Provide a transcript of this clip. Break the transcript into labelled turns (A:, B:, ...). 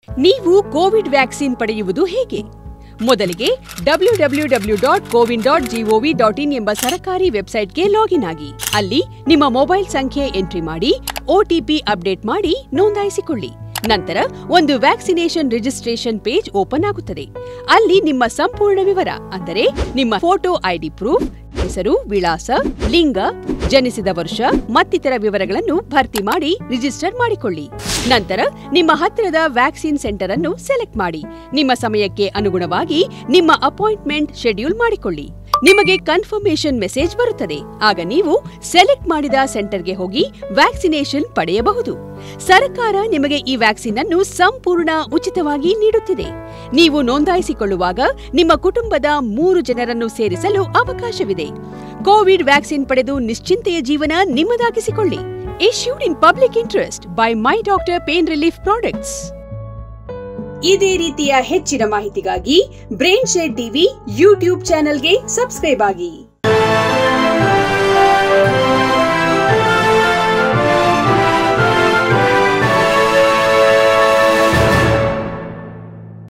A: ನೀವು Covid vaccine ಪಡೆಯುವುದು ಹೇಗೆ ಮೊದಲಿಗೆ W W W dot CoWIN dot G O V dot in ಎಂಬ ಸರಕಾರಿ ವೆಬ್ಸೈಟ್ಗೆ ಲಾಗಿನ್ ಆಗಿ ಅಲ್ಲಿ ನಿಮ್ಮ ಮೊಬೈಲ್ ಸಂಖ್ಯೆ ಎಂಟ್ರಿ ಮಾಡಿ ಒಟಿಪಿ ಅಪ್ಡೇಟ್ ಮಾಡಿ ನೋಂದಾಯಿಸಿಕೊಳ್ಳಿ ನಂತರ ಒಂದು ವ್ಯಾಕ್ಸಿನೇಷನ್ ರಿಜಿಸ್ಟ್ರೇಷನ್ ಪೇಜ್ ಓಪನ್ ಆಗುತ್ತದೆ ಅಲ್ಲಿ ನಿಮ್ಮ ಸಂಪೂರ್ಣ ವಿವರ ಅಂದರೆ ನಿಮ್ಮ ಫೋಟೋ ಐಡಿ ಪ್ರೂಫ್ ಹೆಸರು ವಿಳಾಸ ಲಿಂಗ ಜನಿಸಿದ ವರ್ಷ ಮತ್ತಿತರ ವಿವರಗಳನ್ನು ಭರ್ತಿ ಮಾಡಿ ರಿಜಿಸ್ಟರ್ ಮಾಡಿಕೊಳ್ಳಿ ನಂತರ ನಿಮ್ಮ ಹತ್ತಿರದ ವ್ಯಾಕ್ಸಿನ್ ಸೆಂಟರ್ ಅನ್ನು ಸೆಲೆಕ್ಟ್ ಮಾಡಿ ನಿಮ್ಮ ಸಮಯಕ್ಕೆ ಅನುಗುಣವಾಗಿ ನಿಮ್ಮ ಅಪಾಯಿಂಟ್ಮೆಂಟ್ ಶೆಡ್ಯೂಲ್ ಮಾಡಿಕೊಳ್ಳಿ ನಿಮಗೆ ಕನ್ಫರ್ಮೇಷನ್ ಮೆಸೇಜ್ ಬರುತ್ತದೆ ಆಗ ನೀವು ಸೆಲೆಕ್ಟ್ ಮಾಡಿದ ಸೆಂಟರ್ಗೆ ಹೋಗಿ ವ್ಯಾಕ್ಸಿನೇಷನ್ ಪಡೆಯಬಹುದು ಸರ್ಕಾರ ನಿಮಗೆ ಈ ವ್ಯಾಕ್ಸಿನ್ ಅನ್ನು ಸಂಪೂರ್ಣ ಉಚಿತವಾಗಿ ನೀಡುತ್ತಿದೆ ನೀವು ನೋಂದಾಯಿಸಿಕೊಳ್ಳುವಾಗ ನಿಮ್ಮ ಕುಟುಂಬದ ಮೂರು ಜನರನ್ನು ಸೇರಿಸಲು ಅವಕಾಶವಿದೆ ಕೋವಿಡ್ ವ್ಯಾಕ್ಸಿನ್ ಪಡೆದು ನಿಶ್ಚಿಂತೆಯ ಜೀವನ ನಿಮ್ಮದಾಗಿಸಿಕೊಳ್ಳಿ issued in public interest by my doctor pain relief products ಇದೇ ರೀತಿಯ ಹೆಚ್ಚಿನ ಮಾಹಿತಿಗಾಗಿ ಬ್ರೈನ್ ಶೇಡ್ ಟಿವಿ ಯೂಟ್ಯೂಬ್ ಚಾನೆಲ್ಗೆ ಸಬ್ಸ್ಕ್ರೈಬ್ ಆಗಿ